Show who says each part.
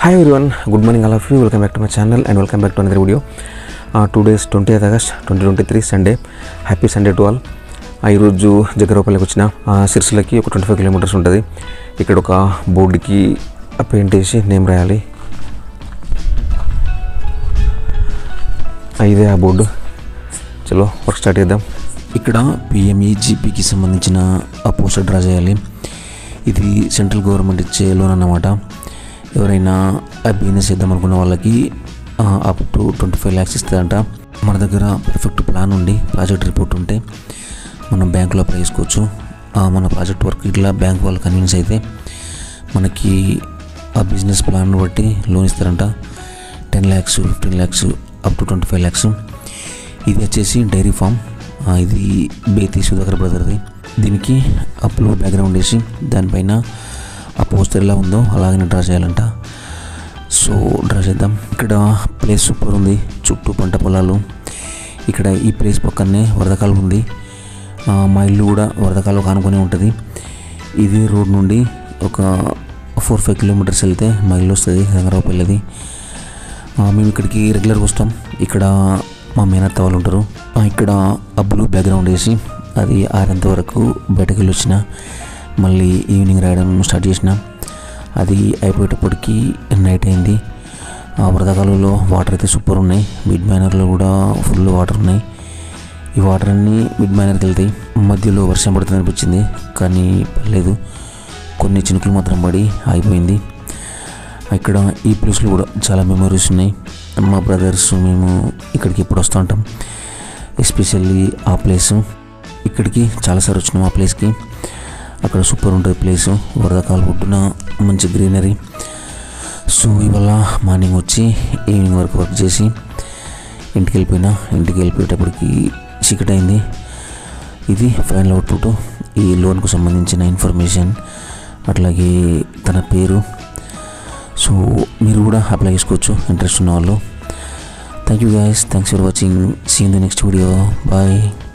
Speaker 1: hi everyone good morning all of you welcome back to my channel and welcome back to another video two days twenty eighth August twenty twenty three Sunday happy Sunday to all ఈరోజు జగ్గరపల్లికి వచ్చిన ఆ, సిరిసిల్లకి ఒక twenty five kilometres ఉంటుంది ఇక్కడ ఒక బోర్డుకి paint వేసి నేమ్ రాయాలి ఆ, ఇదే ఆ బోర్డు చలో వర్క్ స్టార్ట్ చేద్దాం
Speaker 2: ఇక్కడ పిఎంఈ జీపీకి సంబంధించిన ఆ పోస్టర్ డ్రా చేయాలి ఇది సెంట్రల్ గవర్నమెంట్ ఇచ్చే లోన్ అన్నమాట ఎవరైనా ఆ బిజినెస్ చేద్దాం అనుకున్న వాళ్ళకి up to twenty five lakhs ఇస్తుందంట మన దగ్గర పర్ఫెక్ట్ ప్లాన్ ఉండి ప్రాజెక్ట్ రిపోర్ట్ ఉంటే మనం బ్యాంకులో అప్లై చేసుకోవచ్చు ఆ, మన ప్రాజెక్ట్ వర్క్ ఇట్లా బ్యాంక్ వాళ్ళు కన్విన్స్ అయితే మనకి ఆ బిజినెస్ ప్లాన్ బట్టి లోన్ ఇస్తారంట ten lakhs fifteen lakhs up to twenty five lakhs ఇది వచ్చేసి డైరీ ఫామ్ ఆ, ఇది బేతి సుధాకర్ బ్రదర్ది దీనికి అప్లో బ్యాక్గ్రౌండ్ వేసి దానిపైన ఆ పోస్టర్ ఎలా ఉందో అలాగనే డ్రా చేయాలంట సో డ్రా చేద్దాం ఇక్కడ ప్లేస్ సూపర్ ఉంది చుట్టూ పంట పొలాలు ఇక్కడ ఈ ప్లేస్ పక్కనే వరదకాలం ఉంది ఆ, మా ఇల్లు కూడా వరదకాలం కానుకొని ఉంటుంది ఇది రోడ్ నుండి ఒక ఫోర్ ఫైవ్ కిలోమీటర్స్ వెళ్తే మా ఇల్లు వస్తుంది రంగారావుపల్లిది ఆ, మేము ఇక్కడికి రెగ్యులర్గా వస్తాం ఇక్కడ మా మేనత్త వాళ్ళు ఉంటారు ఆ, ఇక్కడ ఆ బ్లూ బ్యాక్గ్రౌండ్ వేసి అది ఆరేంత వరకు బయటకు వెళ్ళి వచ్చిన మళ్ళీ ఈవినింగ్ రాయడం స్టార్ట్ చేసిన అది అయిపోయేటప్పటికి నైట్ అయింది ఆ వరదకాలంలో వాటర్ అయితే సూపర్ ఉన్నాయి మిడ్ మైనర్లో కూడా ఫుల్ వాటర్ ఉన్నాయి ఈ వాటర్ అన్నీ మిడ్ మైనర్కి వెళ్తాయి మధ్యలో వర్షం పడుతుంది అనిపించింది కానీ పర్లేదు కొన్ని చినుకులు మాత్రం పడి ఆగిపోయింది ఇక్కడ ఈ ప్లేస్లో కూడా చాలా మెమరీస్ ఉన్నాయి మా బ్రదర్స్ మేము ఇక్కడికి ఎప్పుడు వస్తూ ఉంటాం ఎస్పెషల్లీ ఆ ప్లేస్ ఇక్కడికి చాలాసార్లు వచ్చినాం ఆ ప్లేస్కి అక్కడ సూపర్ ఉంటుంది ప్లేస్ వరదకాలు ఒడ్డున మంచి గ్రీనరీ సో ఇవాళ మార్నింగ్ వచ్చి ఈవినింగ్ వరకు వర్క్ చేసి ఇంటికి వెళ్ళిపోయినా ఇంటికి వెళ్ళిపోయేటప్పటికి చీకటి అయింది ఇది ఫైనల్ అవుట్పుట్ ఈ లోన్కు సంబంధించిన ఇన్ఫర్మేషన్ అట్లాగే తన పేరు సో మీరు కూడా అప్లై చేసుకోవచ్చు ఇంట్రెస్ట్ ఉన్న వాళ్ళు thank you guys thanks for watching see in the next video bye